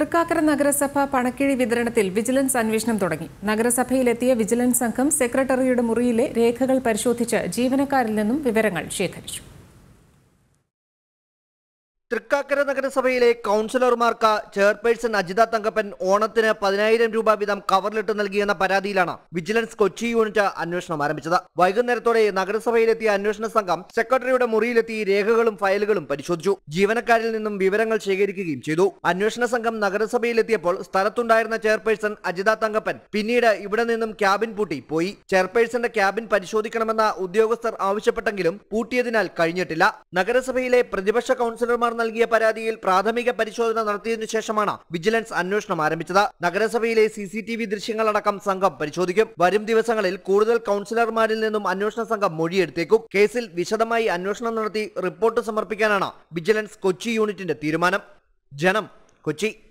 തൃക്കാക്കര നഗരസഭ പണക്കിഴി വിതരണത്തിൽ വിജിലൻസ് അന്വേഷണം തുടങ്ങി നഗരസഭയിലെത്തിയ വിജിലൻസ് സംഘം സെക്രട്ടറിയുടെ മുറിയിലെ രേഖകൾ പരിശോധിച്ച് ജീവനക്കാരിൽ നിന്നും വിവരങ്ങൾ ശേഖരിച്ചു തൃക്കാക്കര നഗരസഭയിലെ കൗൺസിലർമാർക്ക് ചെയർപേഴ്സൺ അജിത തങ്കപ്പൻ ഓണത്തിന് പതിനായിരം രൂപ വീതം കവറിലിട്ട് നൽകിയെന്ന പരാതിയിലാണ് വിജിലൻസ് കൊച്ചി യൂണിറ്റ് അന്വേഷണം ആരംഭിച്ചത് വൈകുന്നേരത്തോടെ നഗരസഭയിലെത്തിയ അന്വേഷണ സംഘം സെക്രട്ടറിയുടെ മുറിയിലെത്തി രേഖകളും ഫയലുകളും പരിശോധിച്ചു ജീവനക്കാരിൽ നിന്നും വിവരങ്ങൾ ശേഖരിക്കുകയും ചെയ്തു അന്വേഷണ സംഘം നഗരസഭയിലെത്തിയപ്പോൾ സ്ഥലത്തുണ്ടായിരുന്ന ചെയർപേഴ്സൺ അജിത തങ്കപ്പൻ പിന്നീട് ഇവിടെ നിന്നും ക്യാബിൻ പൂട്ടി പോയി ചെയർപേഴ്സന്റെ ക്യാബിൻ പരിശോധിക്കണമെന്ന ഉദ്യോഗസ്ഥർ ആവശ്യപ്പെട്ടെങ്കിലും പൂട്ടിയതിനാൽ കഴിഞ്ഞിട്ടില്ല നഗരസഭയിലെ പ്രതിപക്ഷ കൗൺസിലർമാർ നൽകിയ പരാതിയിൽ പ്രാഥമിക പരിശോധന നടത്തിയതിനു ശേഷമാണ് വിജിലൻസ് അന്വേഷണം ആരംഭിച്ചത് നഗരസഭയിലെ സി സി ടി വി ദൃശ്യങ്ങളടക്കം സംഘം പരിശോധിക്കും വരും ദിവസങ്ങളിൽ കൂടുതൽ കൗൺസിലർമാരിൽ നിന്നും അന്വേഷണ സംഘം മൊഴിയെടുത്തേക്കും കേസിൽ വിശദമായി അന്വേഷണം നടത്തി റിപ്പോർട്ട് സമർപ്പിക്കാനാണ് വിജിലൻസ് കൊച്ചി യൂണിറ്റിന്റെ തീരുമാനം ജനം കൊച്ചി